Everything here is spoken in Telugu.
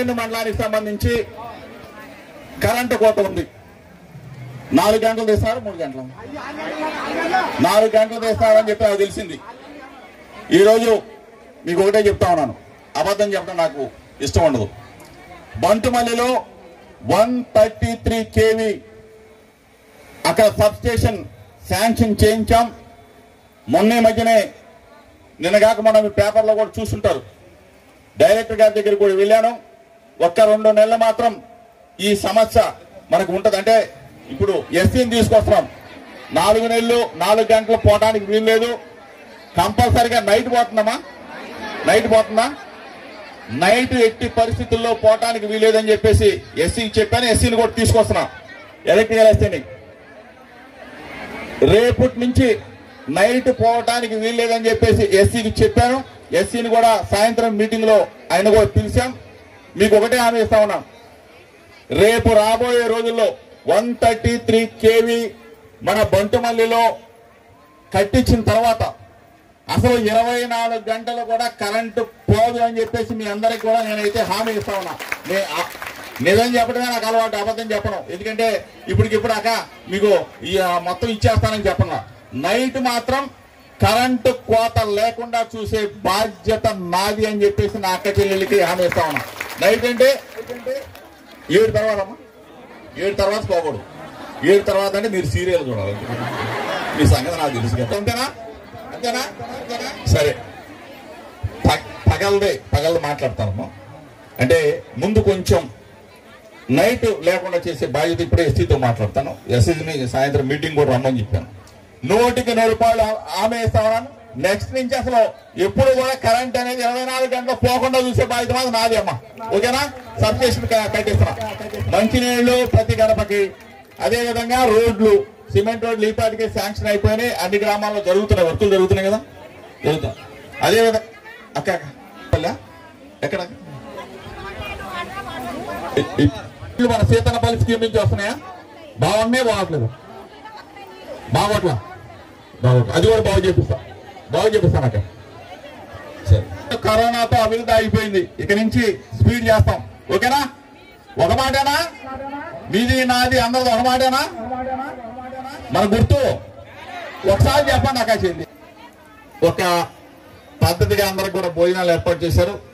ఆలేరు మండలానికి సంబంధించి కరెంటు కోత ఉంది నాలుగు గంటలు తీస్తారు మూడు గంటలు నాలుగు గంటలు తీస్తారని చెప్పి నాకు తెలిసింది ఈరోజు మీకు ఒకటే చెప్తా ఉన్నాను అబద్ధం చెప్పడం నాకు ఇష్టం ఉండదు బంటుమల్లిలో వన్ థర్టీ త్రీ కేవీ అక్కడ సబ్ స్టేషన్ శాంక్షన్ చేయించాం మొన్న ఈ మధ్యనే నిన్నగాక మనం ఈ పేపర్లో కూడా చూస్తుంటారు డైరెక్టర్ గారి దగ్గర కూడా వెళ్ళాను ఒక్క రెండు నెలలు మాత్రం ఈ సమస్య మనకు ఉంటది అంటే ఇప్పుడు ఎస్సీని తీసుకొస్తున్నాం నాలుగు నెలలు నాలుగు గంటలు పోవడానికి వీల్లేదు కంపల్సరిగా నైట్ పోతుందమ్మా నైట్ పోతుందా నైట్ ఎట్టి పరిస్థితుల్లో పోవటానికి వీలేదని చెప్పేసి ఎస్సీకి చెప్పాను ఎస్సీని కూడా తీసుకొస్తున్నా ఎలక్ట్రికల్ ఎస్సీని రేపటి నుంచి నైట్ పోవటానికి వీల్లేదని చెప్పేసి ఎస్సీకి చెప్పాను ఎస్సీని కూడా సాయంత్రం మీటింగ్ లో ఆయన కూడా పిలిచాం మీకు ఒకటే హామీ ఇస్తా ఉన్నాం రేపు రాబోయే రోజుల్లో వన్ థర్టీ త్రీ కేవీ మన బంటుమల్లిలో కట్టించిన తర్వాత అసలు ఇరవై నాలుగు గంటలు కూడా కరెంటు పోదు అని చెప్పేసి మీ అందరికి కూడా నేనైతే హామీ ఇస్తా ఉన్నా నే- ఆ- నిజం చెప్పడమే నాకు అలవాటు అబద్ధం చెప్పను ఎందుకంటే ఇప్పటికిప్పుడు అక్క మీకు ఈ ఆ, మొత్తం ఇచ్చేస్తానని చెప్పను నైట్ మాత్రం కరెంటు కోత లేకుండా చూసే బాధ్యత నాది అని చెప్పేసి నా అక్క చెల్లెళ్ళకి హామీ ఇస్తా ఉన్నా నైట్ అంటే ఏడు తర్వాత అమ్మా ఏడు తర్వాత పోకూడదు ఏడు తర్వాత అంటే మీరు సీరియల్ చూడాలి మీ సంగతి నాకు తెలుసు కదా అంతేనా అంతేనా అంతేనా? సరే ప- పగలదే పగలది మాట్లాడతాము అంటే ముందు కొంచెం నైట్ లేకుండా చేసే బాధ్యత ఇప్పుడే ఎస్సీతో మాట్లాడతాను ఎస్సీని సాయంత్రం మీటింగ్ కూడా రమ్మని చెప్పాను నూటికి నూరు రూపాయలు ఆమె ఇస్తామన్నాను నెక్స్ట్ నుంచి అసలు ఎప్పుడు కూడా కరెంట్ అనేది ఇరవై నాలుగు గంటలు పోకుండా చూసే బాధ్యత మాత్రం నాది అమ్మా ఓకేనా సబ్ స్టేషన్ కట్టిస్తున్నా మంచినీళ్లు ప్రతి గడపకి అదే విధంగా రోడ్లు సిమెంట్ రోడ్లు ఈ పాటికి శాంక్షన్ అయిపోయినాయి అన్ని గ్రామాల్లో జరుగుతున్నాయి వర్కులు జరుగుతున్నాయి కదా జరుగుతాయి అదే విధంగా అక్క అక్క, పల్లె? ఎక్కడ ఇ- ఇ- ఇల్లు మన సీతనపల్లి స్కీమ్ నుంచి వస్తున్నాయా బాగున్నాయి బాగట్లేదు బాగోట్లా బాగోట్లా అది కూడా బాగు చేపిస్తా బాగు చేపిస్తాను అక్కడ సరే కరోనాతో అభివృద్ధి అయిపోయింది ఇక నుంచి స్పీడ్ చేస్తాం ఓకేనా ఒక మాటేనా మీది నాది అందరిది ఒక మాటేనా మన గుర్తు ఒకసారి చెప్పండి అక్క చెల్లి ఒక పద్ధతిగా అందరికి కూడా భోజనాలు ఏర్పాటు చేశారు